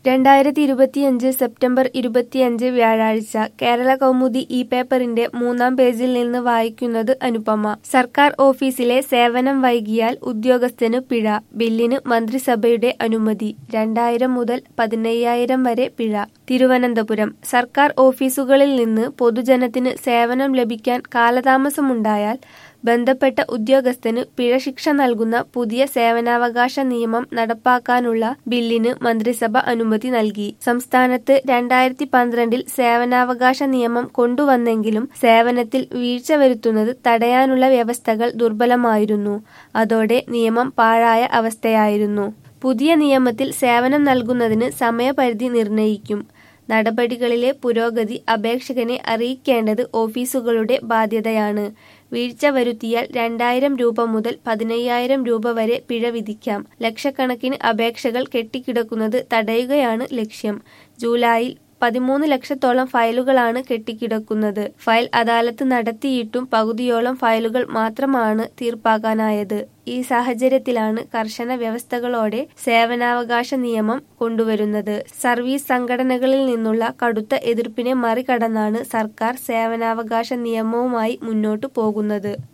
രണ്ടായിരത്തി ഇരുപത്തിയഞ്ച് സെപ്റ്റംബർ ഇരുപത്തിയഞ്ച് വ്യാഴാഴ്ച കേരള കൗമുദി ഈ പേപ്പറിന്റെ മൂന്നാം പേജിൽ നിന്ന് വായിക്കുന്നത് അനുപമ സർക്കാർ ഓഫീസിലെ സേവനം വൈകിയാൽ ഉദ്യോഗസ്ഥന് പിഴ ബില്ലിന് മന്ത്രിസഭയുടെ അനുമതി രണ്ടായിരം മുതൽ പതിനയ്യായിരം വരെ പിഴ തിരുവനന്തപുരം സർക്കാർ ഓഫീസുകളിൽ നിന്ന് പൊതുജനത്തിന് സേവനം ലഭിക്കാൻ കാലതാമസമുണ്ടായാൽ ബന്ധപ്പെട്ട ഉദ്യോഗസ്ഥന് പിഴശിക്ഷ നൽകുന്ന പുതിയ സേവനാവകാശ നിയമം നടപ്പാക്കാനുള്ള ബില്ലിന് മന്ത്രിസഭ അനുമതി നൽകി സംസ്ഥാനത്ത് രണ്ടായിരത്തി പന്ത്രണ്ടിൽ സേവനാവകാശ നിയമം കൊണ്ടുവന്നെങ്കിലും സേവനത്തിൽ വീഴ്ച വരുത്തുന്നത് തടയാനുള്ള വ്യവസ്ഥകൾ ദുർബലമായിരുന്നു അതോടെ നിയമം പാഴായ അവസ്ഥയായിരുന്നു പുതിയ നിയമത്തിൽ സേവനം നൽകുന്നതിന് സമയപരിധി നിർണയിക്കും നടപടികളിലെ പുരോഗതി അപേക്ഷകനെ അറിയിക്കേണ്ടത് ഓഫീസുകളുടെ ബാധ്യതയാണ് വീഴ്ച വരുത്തിയാൽ രണ്ടായിരം രൂപ മുതൽ പതിനയ്യായിരം രൂപ വരെ പിഴ വിധിക്കാം ലക്ഷക്കണക്കിന് അപേക്ഷകൾ കെട്ടിക്കിടക്കുന്നത് തടയുകയാണ് ലക്ഷ്യം ജൂലൈയിൽ പതിമൂന്ന് ലക്ഷത്തോളം ഫയലുകളാണ് കെട്ടിക്കിടക്കുന്നത് ഫയൽ അദാലത്ത് നടത്തിയിട്ടും പകുതിയോളം ഫയലുകൾ മാത്രമാണ് തീർപ്പാക്കാനായത് ഈ സാഹചര്യത്തിലാണ് കർശന വ്യവസ്ഥകളോടെ സേവനാവകാശ നിയമം കൊണ്ടുവരുന്നത് സർവീസ് സംഘടനകളിൽ നിന്നുള്ള കടുത്ത എതിർപ്പിനെ മറികടന്നാണ് സർക്കാർ സേവനാവകാശ നിയമവുമായി മുന്നോട്ടു പോകുന്നത്